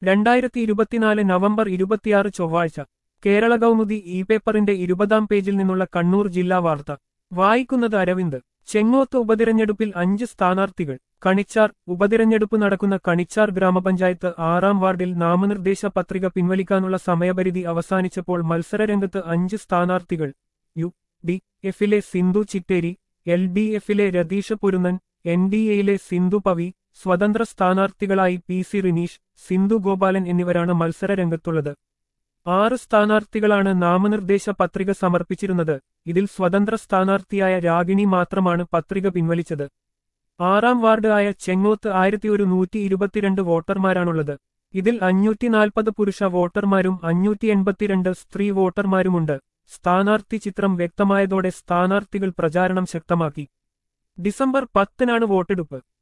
രണ്ടായിരത്തി ഇരുപത്തിനാല് നവംബർ ഇരുപത്തിയാറ് ചൊവ്വാഴ്ച കേരള കൗമുദി ഇ പേപ്പറിന്റെ ഇരുപതാം പേജിൽ നിന്നുള്ള കണ്ണൂർ ജില്ലാ വാർത്ത വായിക്കുന്നത് അരവിന്ദ് ചെങ്ങോത്ത് ഉപതിരഞ്ഞെടുപ്പിൽ അഞ്ച് സ്ഥാനാർത്ഥികൾ കണിച്ചാർ ഉപതിരഞ്ഞെടുപ്പ് നടക്കുന്ന കണിച്ചാർ ഗ്രാമപഞ്ചായത്ത് ആറാം വാർഡിൽ നാമനിർദ്ദേശ പത്രിക പിൻവലിക്കാനുള്ള സമയപരിധി അവസാനിച്ചപ്പോൾ മത്സരരംഗത്ത് അഞ്ച് സ്ഥാനാർത്ഥികൾ യു ഡി എഫിലെ സിന്ധു ചിറ്റേരി എൽ ഡി എഫിലെ രതീഷ് പുരുന്നൻ എൻ ഡി എയിലെ സിന്ധു പവി സ്വതന്ത്ര സ്ഥാനാർത്ഥികളായി പി സി റിനീഷ് സിന്ധു ഗോപാലൻ എന്നിവരാണ് മത്സരരംഗത്തുള്ളത് ആറ് സ്ഥാനാർത്ഥികളാണ് നാമനിർദ്ദേശ പത്രിക സമർപ്പിച്ചിരുന്നത് ഇതിൽ സ്വതന്ത്ര സ്ഥാനാർത്ഥിയായ രാഗിണി മാത്രമാണ് പത്രിക പിൻവലിച്ചത് ആറാം വാർഡ് ആയ ചെങ്ങോത്ത് ആയിരത്തി ഒരു നൂറ്റി ഇരുപത്തിരണ്ട് വോട്ടർമാരാണുള്ളത് ഇതിൽ അഞ്ഞൂറ്റി നാൽപ്പത് പുരുഷ വോട്ടർമാരും അഞ്ഞൂറ്റി എൺപത്തിരണ്ട് സ്ത്രീ വോട്ടർമാരുമുണ്ട് സ്ഥാനാർത്ഥി ചിത്രം വ്യക്തമായതോടെ സ്ഥാനാർത്ഥികൾ പ്രചാരണം ശക്തമാക്കി ഡിസംബർ പത്തിനാണ് വോട്ടെടുപ്പ്